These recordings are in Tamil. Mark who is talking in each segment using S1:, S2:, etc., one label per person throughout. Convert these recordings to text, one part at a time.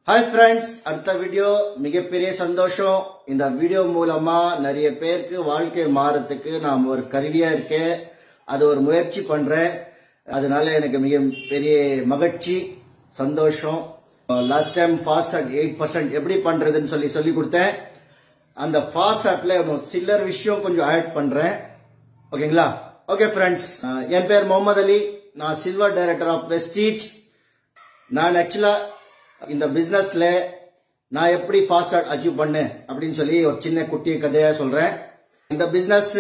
S1: ஹாய் ஃப்ரெண்ட்ஸ் அடுத்த வீடியோ மிகப்பெரிய சந்தோஷம் இந்த வீடியோ மூலமா நிறைய பேருக்கு வாழ்க்கை மாறத்துக்கு நான் ஒரு கருவியா இருக்கேன் அது ஒரு முயற்சி பண்றேன் அதனால எனக்கு மிக பெரிய மகிழ்ச்சி சந்தோஷம் last time fast at eight percent எப்படி பண்றதுன்னு சொல்லி சொல்லி கொடுத்தேன் அந்த ஃபாஸ்ட் ஆட்ல சில்லர் விஷயம் கொஞ்சம் ஆட் பண்றேன் ஓகேங்களா ஓகே ஃப்ரெண்ட்ஸ் என் பேர் முகமது அலி நான் சில்வர் டைரக்டர் ஆஃப் வெஸ்டீச் நான் ஆக்சுவலா இந்த பிசினஸ்ல நான் எப்படி ஃபாஸ்ட் அச்சீவ் பண்ணேன் அப்படின்னு சொல்லி ஒரு சின்ன குட்டி கதையா சொல்றேன் இந்த பிசினஸ்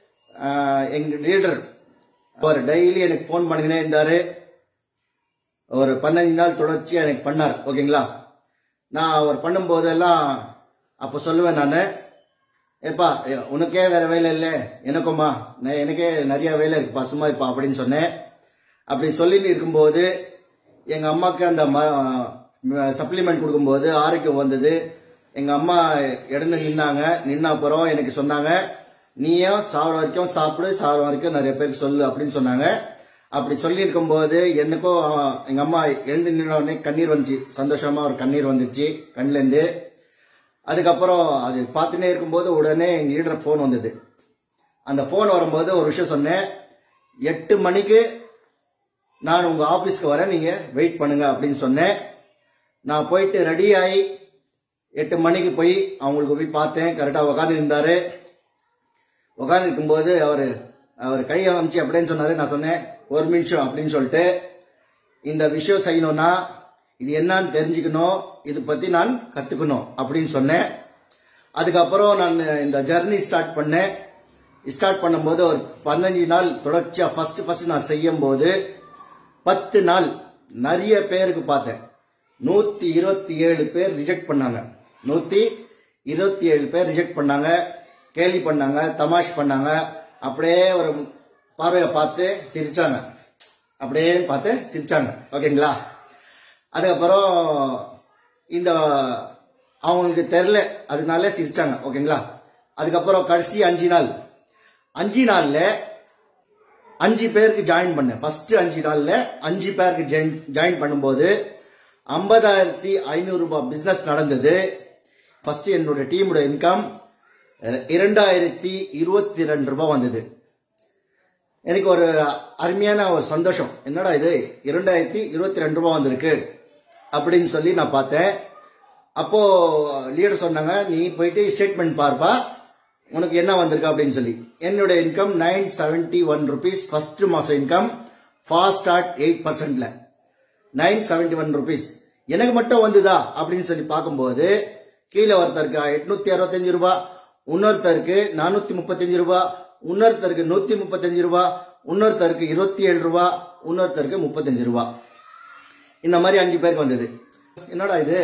S1: எங்க லீடர் அவர் டெய்லி எனக்கு ஃபோன் பண்ணினே இருந்தாரு ஒரு பதினஞ்சு நாள் தொடர்ச்சியா எனக்கு பண்ணார் ஓகேங்களா நான் அவர் பண்ணும்போதெல்லாம் அப்போ சொல்லுவேன் நான் ஏப்பா உனக்கே வேற வேலை இல்லை எனக்கும்மா நான் எனக்கே நிறைய வேலை இருக்குப்பா சும்மா இப்பா அப்படின்னு சொன்னேன் அப்படி சொல்லிட்டு இருக்கும்போது எங்க அம்மாக்கு அந்த சப்ளிமெண்ட் கொடுக்கும்போது ஆரோக்கியம் வந்தது எங்க அம்மா இடந்து நின்னாங்க நின்ன அப்புறம் எனக்கு சொன்னாங்க நீயும் சாப்பிட வரைக்கும் சாப்பிடு சாப்பிட வரைக்கும் நிறைய பேருக்கு சொல்லு அப்படின்னு சொன்னாங்க அப்படி சொல்லி இருக்கும்போது எனக்கும் எங்க அம்மா எழுந்து நின்ன உடனே கண்ணீர் வந்துச்சு சந்தோஷமா ஒரு கண்ணீர் வந்துச்சு கண்ணிலேருந்து அதுக்கப்புறம் அது பார்த்துட்டே இருக்கும்போது உடனே எங்க லீடர் ஃபோன் வந்தது அந்த ஃபோன் வரும்போது ஒரு விஷயம் சொன்னேன் எட்டு மணிக்கு நான் உங்க ஆபீஸ்க்கு வரேன் நீங்க வெயிட் பண்ணுங்க அப்படின்னு சொன்னேன் நான் போயிட்டு ரெடி ஆகி எட்டு மணிக்கு போய் அவங்களுக்கு போய் பார்த்தேன் கரெக்டாக உட்காந்து இருந்தாரு உட்காந்து இருக்கும்போது அவர் அவர் கையை அமைச்சு அப்படின்னு சொன்னாரு நான் சொன்னேன் ஒரு நிமிஷம் அப்படின்னு சொல்லிட்டு இந்த விஷயம் செய்யணும்னா இது என்னன்னு தெரிஞ்சுக்கணும் இது பத்தி நான் கத்துக்கணும் அப்படின்னு சொன்னேன் அதுக்கப்புறம் நான் இந்த ஜர்னி ஸ்டார்ட் பண்ணேன் ஸ்டார்ட் பண்ணும்போது ஒரு பதினஞ்சு நாள் தொடர்ச்சியா ஃபர்ஸ்ட் ஃபர்ஸ்ட் நான் செய்யும் போது பத்து நாள் நிறைய பேருக்கு பார்த்தேன் நூத்தி இருபத்தி ஏழு பேர் ரிஜெக்ட் பண்ணாங்க நூத்தி இருபத்தி ஏழு பேர் ரிஜெக்ட் பண்ணாங்க கேலி பண்ணாங்க தமாஷ் பண்ணாங்க அப்படியே ஒரு பார்வையை பார்த்து சிரிச்சாங்க அப்படியே பார்த்து சிரிச்சாங்க ஓகேங்களா அதுக்கப்புறம் இந்த அவங்களுக்கு தெரில அதனால சிரிச்சாங்க ஓகேங்களா அதுக்கப்புறம் கடைசி அஞ்சு நாள் அஞ்சு நாள்ல அஞ்சு பேருக்கு ஜாயின் பண்ணேன் ஃபர்ஸ்ட் அஞ்சு நாள்ல அஞ்சு பேருக்கு ஜாயின் பண்ணும்போது ஐம்பதாயிரத்தி ஐநூறு ரூபாய் பிசினஸ் நடந்தது ஃபர்ஸ்ட் என்னோட டீமோட இன்கம் இரண்டாயிரத்தி இருபத்தி ரெண்டு ரூபாய் வந்தது எனக்கு ஒரு அருமையான ஒரு சந்தோஷம் என்னடா இது இரண்டாயிரத்தி இருபத்தி ரெண்டு ரூபாய் வந்திருக்கு அப்படின்னு சொல்லி நான் பார்த்தேன் அப்போ லீடர் சொன்னாங்க நீ போயிட்டு ஸ்டேட்மெண்ட் பார்ப்பா உனக்கு என்ன வந்திருக்கு அப்படின்னு சொல்லி என்னோட income nine seventy one rupees first மாசம் இன்கம் ஃபாஸ்ட் ஸ்டார்ட் எயிட் பர்சன்ட்ல நைன் செவன்டி ஒன் ருபீஸ் எனக்கு மட்டும் வந்துதா அப்படின்னு சொல்லி பார்க்கும்போது கீழே ஒருத்தருக்கு எட்நூத்தி அறுபத்தஞ்சு ரூபாய் இன்னொருத்தருக்கு நானூத்தி முப்பத்தஞ்சு ரூபாய் இன்னொருத்தருக்கு நூத்தி முப்பத்தஞ்சு ரூபாய் இன்னொருத்தருக்கு இருபத்தி ஏழு ரூபாய் இன்னொருத்தருக்கு முப்பத்தஞ்சு ரூபாய் இந்த மாதிரி அஞ்சு பேருக்கு வந்தது என்னடா இது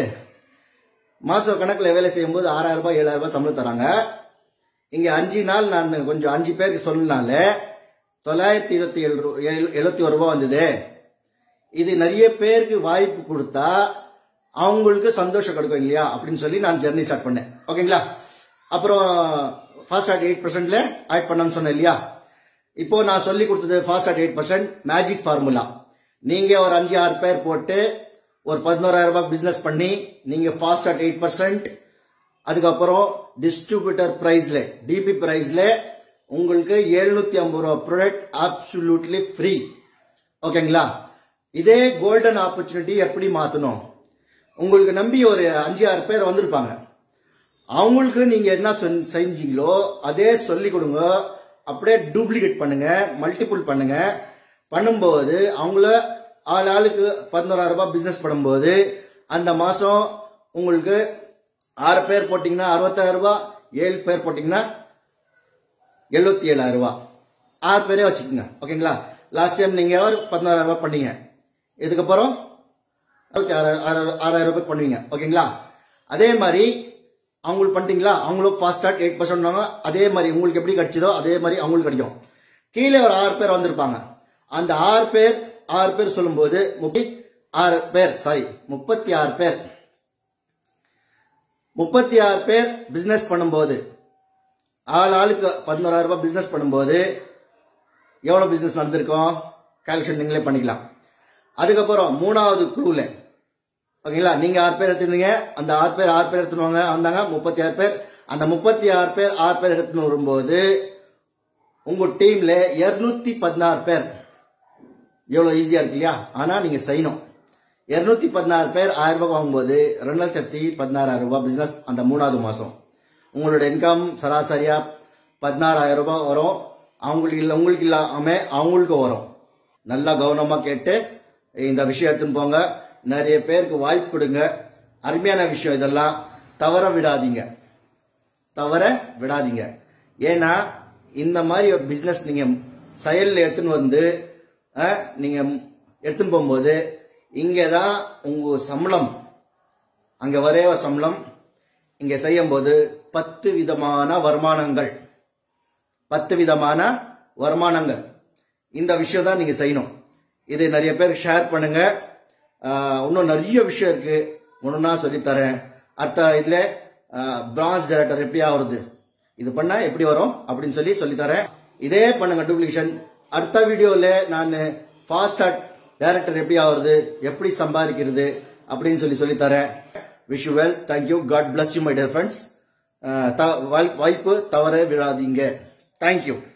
S1: மாச கணக்கில் வேலை செய்யும்போது ஆறாயிரம் ரூபாய் ஏழாயிரம் ரூபாய் சம்பளம் தராங்க இங்க அஞ்சு நாள் நான் கொஞ்சம் அஞ்சு பேருக்கு சொன்னனால தொள்ளாயிரத்தி இருபத்தி ஏழு எழுபத்தி ஒரு ரூபாய் வந்தது இது நிறைய பேருக்கு வாய்ப்பு கொடுத்தா அவங்களுக்கு சந்தோஷம் கிடைக்கும் இல்லையா அப்படின்னு சொல்லி நான் ஜெர்னி ஸ்டார்ட் பண்ணேன் ஓகேங்களா அப்புறம் ஃபாஸ்ட் ஆட் எயிட் பர்சன்ட்ல ஆட் பண்ணணும்னு சொன்னேன் இல்லையா இப்போ நான் சொல்லி கொடுத்தது fast add eight percent magic formula நீங்க ஒரு அஞ்சு ஆறு பேர் போட்டு ஒரு பதினோராயிரம் ரூபாய் பிசினஸ் பண்ணி நீங்க ஃபாஸ்ட் ஆட் எயிட் பர்சன்ட் அதுக்கப்புறம் டிஸ்ட்ரிபியூட்டர் பிரைஸ்ல டிபி பிரைஸ்ல உங்களுக்கு எழுநூத்தி ஐம்பது ரூபா ப்ராடக்ட் அப்சல்யூட்லி ஃப்ரீ ஓகேங்களா இதே கோல்டன் ஆப்பர்ச்சுனிட்டி எப்படி மாத்தணும் உங்களுக்கு நம்பி ஒரு அஞ்சு ஆறு பேர் வந்திருப்பாங்க அவங்களுக்கு நீங்க என்ன செஞ்சீங்களோ அதே சொல்லி கொடுங்க அப்படியே டூப்ளிகேட் பண்ணுங்க மல்டிபிள் பண்ணுங்க பண்ணும்போது அவங்கள ஆள் ஆளுக்கு பதினோராயிரம் ரூபாய் பிசினஸ் பண்ணும்போது அந்த மாசம் உங்களுக்கு ஆறு பேர் போட்டீங்கன்னா அறுபத்தாயிரம் ரூபாய் ஏழு பேர் போட்டீங்கன்னா எழுபத்தி ஏழாயிரம் ரூபாய் ஆறு பேரே வச்சுக்கோங்க ஓகேங்களா லாஸ்ட் டைம் நீங்க ஒரு பதினாறாயிரம் ரூபாய் பண்ணீங்க இதுக்கப்புறம் ஆறாயிரம் ரூபாய் பண்ணுவீங்க ஓகேங்களா அதே மாதிரி அவங்களுக்கு பண்ணிட்டீங்களா அவங்களும் ஃபாஸ்ட் ஸ்டார்ட் எயிட் பர்சன்ட் அதே மாதிரி உங்களுக்கு எப்படி கிடைச்சதோ அதே மாதிரி அவங்களுக்கு கிடைக்கும் கீழே ஒரு ஆறு பேர் வந்திருப்பாங்க அந்த ஆறு பேர் ஆறு பேர் சொல்லும்போது முப்பத்தி ஆறு பேர் சாரி முப்பத்தி ஆறு பேர் முப்பத்தி ஆறு பேர் பிசினஸ் பண்ணும்போது ஆள் ஆளுக்கு பதினோராயிரம் ரூபாய் பிசினஸ் பண்ணும்போது எவ்வளவு பிசினஸ் நடந்திருக்கும் கால்குலேஷன் நீங்களே பண்ணிக்கலாம் அதுக்கப்புறம் மூணாவது குழுவில் ஓகேங்களா நீங்க ஆறு பேர் எடுத்திருந்தீங்க அந்த ஆறு பேர் ஆறு பேர் எடுத்துன்னு வாங்க வந்தாங்க முப்பத்தி ஆறு பேர் அந்த முப்பத்தி ஆறு பேர் ஆறு பேர் எடுத்துன்னு வரும்போது உங்க டீம்ல இருநூத்தி பதினாறு பேர் எவ்வளவு ஈஸியா இருக்கு இல்லையா ஆனா நீங்க செய்யணும் இருநூத்தி பதினாறு பேர் ஆயிரம் ரூபாய் வாங்கும்போது ரெண்டு லட்சத்தி பதினாறாயிரம் ரூபாய் பிசினஸ் அந்த மூணாவது மாசம் உங்களோட இன்கம் சராசரியா பதினாறாயிரம் ரூபாய் வரும் அவங்களுக்கு இல்லை உங்களுக்கு இல்லாம அவங்களுக்கு வரும் நல்லா கவனமா கேட்டு இந்த விஷயம் எடுத்துன்னு போங்க நிறைய பேருக்கு வாய்ப்பு கொடுங்க அருமையான விஷயம் இதெல்லாம் தவற விடாதீங்க தவற விடாதீங்க ஏன்னா இந்த மாதிரி ஒரு பிசினஸ் நீங்க செயல்ல எடுத்துன்னு வந்து அஹ், நீங்க எடுத்துன்னு போகும்போது இங்கே தான் உங்க சம்பளம் அங்க வரைய சம்பளம் இங்க செய்யும்போது பத்து விதமான வருமானங்கள் பத்து விதமான வருமானங்கள் இந்த விஷயம் தான் நீங்க செய்யணும் இதை நிறைய பேர் ஷேர் பண்ணுங்க ஆஹ், இன்னும் நிறைய விஷயம் இருக்கு ஒன்றுனா சொல்லித்தரேன் அடுத்த இதுல பிரான்ஸ் ஜெரேட்டர் எப்படி ஆகுறது இது பண்ணா எப்படி வரும் அப்படின்னு சொல்லி சொல்லித்தரேன் இதே பண்ணுங்க டூப்ளிகேஷன் அடுத்த வீடியோல நான் ஃபாஸ்ட் டேரக்டர் எப்படி ஆகுறது எப்படி சம்பாதிக்கிறது அப்படின்னு சொல்லி சொல்லித்தரேன் wish you well thank you God bless you my dear friends வாய்ப்பு தவற விடாதீங்க தேங்க்யூ